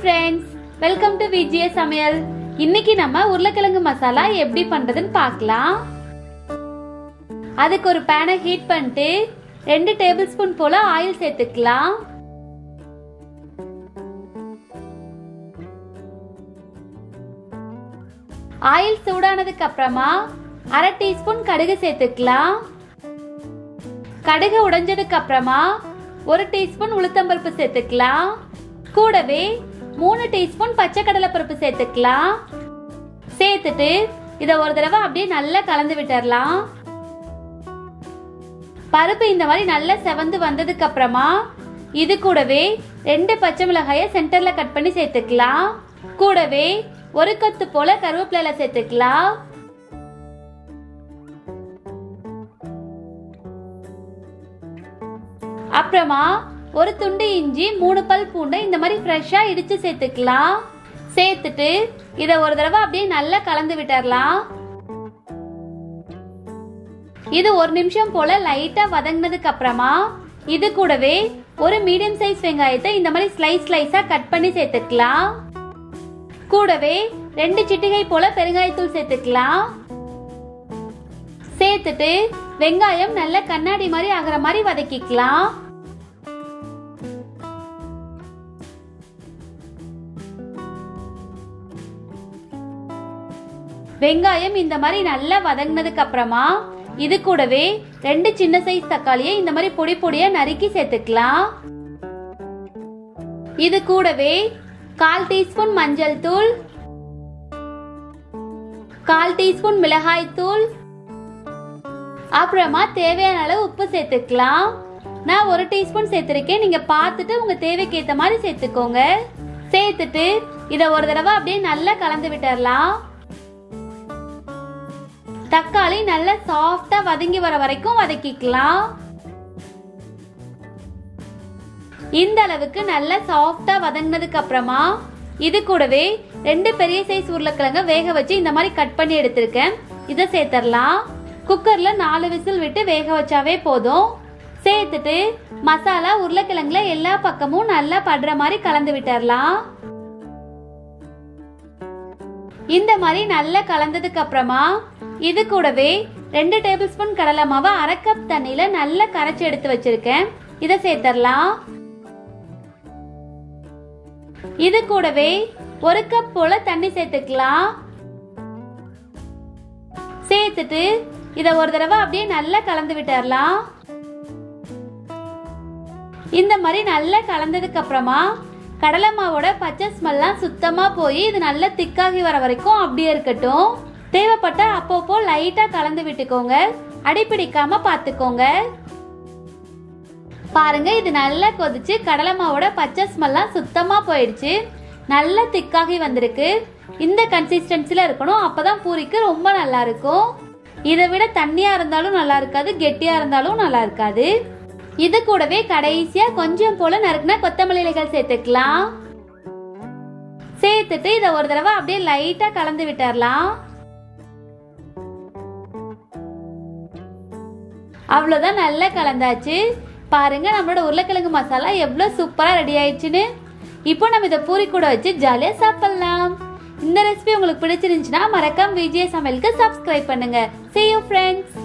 friends welcome to Vijaya சமையல் இன்னைக்கு நம்ம உருளைக்கிழங்கு மசாலா எப்படி பண்றதுன்னு பார்க்கலாம் அதுக்கு ஒரு பேனை ஹீட் பண்ணிட்டு ரெண்டு டேபிள் ஸ்பூன் போல ஆயில் சேர்த்துக்கலாம் ஆயில் சூடானதுக்கு அப்புறமா அரை டீஸ்பூன் கடுகு சேர்த்துக்கலாம் கடுகு உடைஞ்சதுக்கு அப்புறமா ஒரு டீஸ்பூன் உளுத்தம்பருப்பு சேர்த்துக்கலாம் கூடவே மூணு டீஸ்பூன் பச்சை கடலை பருப்பு சேர்த்துக்கலாம் சேர்த்துட்டு இதை ஒரு தடவை அப்படியே நல்லா கலந்து விட்டுறலாம் பருப்பு இந்த மாதிரி நல்லா செவந்து வந்ததுக்கு அப்புறமா இது கூடவே ரெண்டு பச்சை மிளகாய சென்டர்ல கட் பண்ணி சேர்த்துக்கலாம் கூடவே ஒரு கொத்து போல கருவேப்பிலை சேர்த்துக்கலாம் அப்புறமா ஒரு துண்டு இஞ்சி மூணு பல் பூண்டை இந்த மாதிரி ஃப்ரெஷ்ஷா இடிச்சு சேர்த்துக்கலாம் சேர்த்துட்டு இதை ஒரு தடவை அப்படியே நல்லா கலந்து விட்டுறலாம் இது ஒரு நிமிஷம் போல லைட்டா வதங்கினதுக்கு அப்புறமா இது கூடவே ஒரு மீடியம் சைஸ் வெங்காயத்தை இந்த மாதிரி ஸ்லைஸ் ஸ்லைஸா கட் பண்ணி சேர்த்துக்கலாம் கூடவே ரெண்டு சிட்டிகை போல பெருங்காயத்தூள் சேர்த்துக்கலாம் சேர்த்துட்டு வெங்காயம் நல்ல கண்ணாடி மாதிரி ஆகிற மாதிரி வதக்கிக்கலாம் வெங்காயம் இந்த மாதிரி நல்லா வதங்கினதுக்கு அப்புறமா இது கூடவே ரெண்டு சின்ன சைஸ் தக்காளியை இந்த மாதிரி பொடி பொடியா நறுக்கி சேர்த்துக்கலாம் இது கூடவே கால் டீஸ்பூன் மஞ்சள் தூள் கால் டீஸ்பூன் மிளகாய் தூள் அப்புறமா தேவையான அளவு உப்பு சேர்த்துக்கலாம் நான் ஒரு டீஸ்பூன் சேர்த்திருக்கேன் நீங்க பார்த்துட்டு உங்க தேவைக்கு ஏத்த மாதிரி சேர்த்துக்கோங்க சேர்த்துட்டு இதை ஒரு தடவை அப்படியே நல்லா கலந்து விட்டுறலாம் தக்காளி நல்லா சாஃப்டா வதங்கி வர வரைக்கும் வதக்கிக்கலாம் இந்த அளவுக்கு நல்லா சாஃப்டா வதங்கினதுக்கு அப்புறமா இது கூடவே ரெண்டு பெரிய சைஸ் உருளைக்கிழங்க வேக வச்சு இந்த மாதிரி கட் பண்ணி எடுத்திருக்கேன் இதை சேர்த்துடலாம் குக்கர்ல நாலு விசில் விட்டு வேக வச்சாவே போதும் சேர்த்துட்டு மசாலா உருளைக்கிழங்குல எல்லா பக்கமும் நல்லா படுற மாதிரி கலந்து விட்டுறலாம் இந்த மாதிரி நல்லா கலந்ததுக்கு அப்புறமா இது கூடவே ரெண்டு டேபிள் ஸ்பூன் கடலை மாவை அரை கப் தண்ணியில நல்லா கரைச்சி எடுத்து வச்சிருக்கேன் இதை சேர்த்துடலாம் இது கூடவே ஒரு கப் போல தண்ணி சேர்த்துக்கலாம் சேர்த்துட்டு இதை ஒரு தடவை அப்படியே நல்லா கலந்து விட்டுறலாம் இந்த மாதிரி நல்லா கலந்ததுக்கு அப்புறமா கடலை மாவோட பச்சை ஸ்மெல்லாம் சுத்தமா போய் இது நல்லா திக்காகி வர வரைக்கும் அப்படியே இருக்கட்டும் தேவைப்பட்ட அப்பப்போ லைட்டா கலந்து விட்டுக்கோங்க அடிப்பிடிக்காம பாத்துக்கோங்க பாருங்க இது நல்லா கொதிச்சு கடலை மாவோட பச்சை ஸ்மெல்லாம் சுத்தமா போயிடுச்சு நல்லா திக்காகி வந்திருக்கு இந்த கன்சிஸ்டன்சில இருக்கணும் அப்பதான் பூரிக்கு ரொம்ப நல்லா இருக்கும் இதை விட தண்ணியா இருந்தாலும் நல்லா இருக்காது கெட்டியா இருந்தாலும் நல்லா இருக்காது இது கூடவே கடைசியா கொஞ்சம் போல நறுக்குனா கொத்தமல்லி இலைகள் சேர்த்துக்கலாம் சேர்த்துட்டு இதை ஒரு தடவை அப்படியே லைட்டா கலந்து விட்டுறலாம் அவ்வளோதான் நல்லா கலந்தாச்சு பாருங்க நம்மளோட உருளைக்கிழங்கு மசாலா எவ்வளோ சூப்பராக ரெடி ஆயிடுச்சுன்னு இப்போ நம்ம இதை பூரி கூட வச்சு ஜாலியாக சாப்பிடலாம் இந்த ரெசிபி உங்களுக்கு பிடிச்சிருந்துச்சுன்னா மறக்காம விஜய சமையலுக்கு சப்ஸ்கிரைப் பண்ணுங்க see you ஃப்ரெண்ட்ஸ்